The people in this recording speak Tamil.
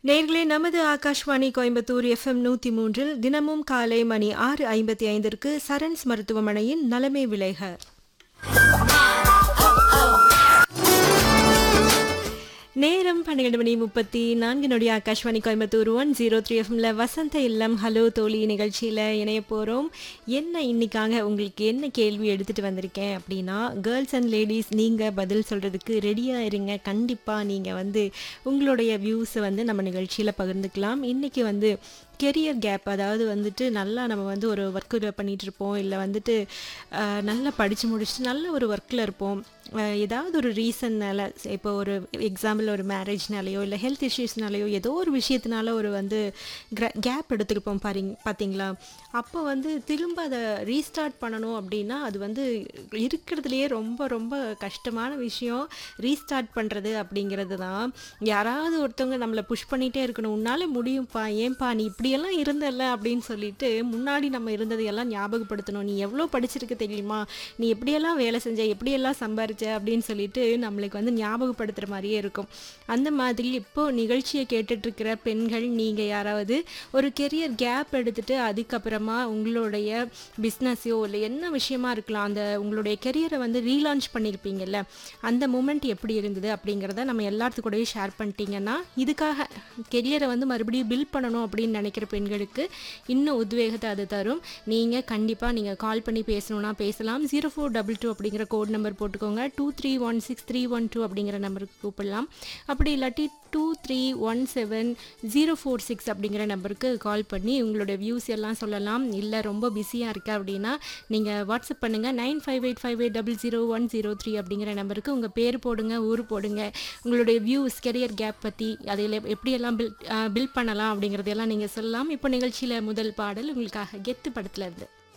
நேர்களே நமது ஆகாஷ்வாணி கோயம்புத்தூர் எஃப்எம் நூற்றி மூன்றில் தினமும் காலை மணி ஆறு ஐம்பத்தி ஐந்திற்கு சரண்ஸ் மருத்துவமனையின் நலமே விளைக நேரம் பன்னிரண்டு மணி முப்பத்தி நான்கு நொடி Akashvani Coimbatore one zero three எஃப்எம்ல வசந்த இல்லம் ஹலோ தோழி நிகழ்ச்சியில் இணைய போகிறோம் என்ன இன்னைக்காக உங்களுக்கு என்ன கேள்வி எடுத்துகிட்டு வந்திருக்கேன் அப்படின்னா கேர்ள்ஸ் அண்ட் லேடிஸ் நீங்கள் பதில் சொல்கிறதுக்கு ரெடியாக இருங்க கண்டிப்பாக நீங்கள் வந்து உங்களுடைய வியூஸை வந்து நம்ம நிகழ்ச்சியில் பகிர்ந்துக்கலாம் இன்றைக்கி வந்து கெரியர் கேப் அதாவது வந்துட்டு நல்லா நம்ம வந்து ஒரு ஒர்க்கு பண்ணிகிட்டு இருப்போம் இல்லை வந்துட்டு அஹ், நல்லா படித்து முடிச்சுட்டு நல்ல ஒரு ஒர்க்கில் இருப்போம் அஹ், ஏதாவது ஒரு ரீசன்னால இப்போ ஒரு எக்ஸாம்பிள் ஒரு மேரேஜ்னாலேயோ இல்லை ஹெல்த் இஷ்யூஸ்னாலேயோ ஏதோ ஒரு விஷயத்தினால ஒரு வந்து கேப் எடுத்திருப்போம் பாருங்க பார்த்தீங்களா அப்போ வந்து திரும்ப அதை ரீஸ்டார்ட் பண்ணணும் அப்படின்னா அது வந்து இருக்கிறதுலையே ரொம்ப ரொம்ப கஷ்டமான விஷயம் ரீஸ்டார்ட் பண்ணுறது அப்படிங்கிறது தான் யாராவது ஒருத்தவங்க நம்மளை புஷ் பண்ணிகிட்டே இருக்கணும் உன்னால் முடியும்ப்பா ஏன்பா நீ இப்படியெல்லாம் இருந்தல்ல அப்படின்னு சொல்லிட்டு முன்னாடி நம்ம இருந்ததையெல்லாம் ஞாபகப்படுத்தணும் நீ எவ்வளோ படிச்சிருக்க தெரியுமா நீ எப்படியெல்லாம் வேலை செஞ்ச எப்படியெல்லாம் சம்பாரிச்ச அப்படின்னு சொல்லிட்டு நம்மளுக்கு வந்து ஞாபகப்படுத்துகிற மாதிரியே இருக்கும் அந்த மாதிரி இப்போ நிகழ்ச்சியை கேட்டுட்ருக்கிற பெண்கள் நீங்கள் யாராவது ஒரு கெரியர் கேப் எடுத்துட்டு அதுக்கப்புறமா உங்களுடைய பிஸ்னஸையோ இல்லை என்ன விஷயமா இருக்கலாம் அந்த உங்களுடைய கெரியரை வந்து ரீலான்ச் பண்ணியிருப்பீங்கல்ல அந்த மூமெண்ட் எப்படி இருந்தது அப்படிங்கிறத நம்ம எல்லாத்து கூடயும் ஷேர் பண்ணிட்டீங்கன்னா இதுக்காக கெரியரை வந்து மறுபடியும் பில்ட் பண்ணணும் அப்படின்னு நினைக்கிற பெண்களுக்கு இன்னும் உத்வேகத்தை அது தரும் நீங்கள் கண்டிப்பாக நீங்கள் கால் பண்ணி பேசணும்னா பேசலாம் ஜீரோ ஃபோர் டபுள் டூ அப்படிங்கிற கோட் நம்பர் போட்டுக்கோங்க two three one six three one two அப்படிங்கிற நம்பருக்கு கூப்பிடலாம் அப்படி இல்லாட்டி two three one seven zero four six அப்படிங்கிற நம்பருக்கு கால் பண்ணி உங்களோட வியூஸ் எல்லாம் சொல்லலாம் இல்லை ரொம்ப பிஸியாக இருக்கா அப்படின்னா நீங்கள் வாட்ஸ்அப் பண்ணுங்கள் nine five eight five eight double zero one zero three அப்படிங்கிற நம்பருக்கு உங்கள் பேர் போடுங்க ஊர் போடுங்க உங்களுடைய வியூஸ் கெரியர் கேப் பற்றி அதில் எப்படியெல்லாம் பில் பில்ட் பண்ணலாம் அப்படிங்கிறதையெல்லாம் நீங்கள் சொல்லலாம் இப்போ நிகழ்ச்சியில் முதல் பாடல் உங்களுக்காக கெத்து படத்துல இருந்து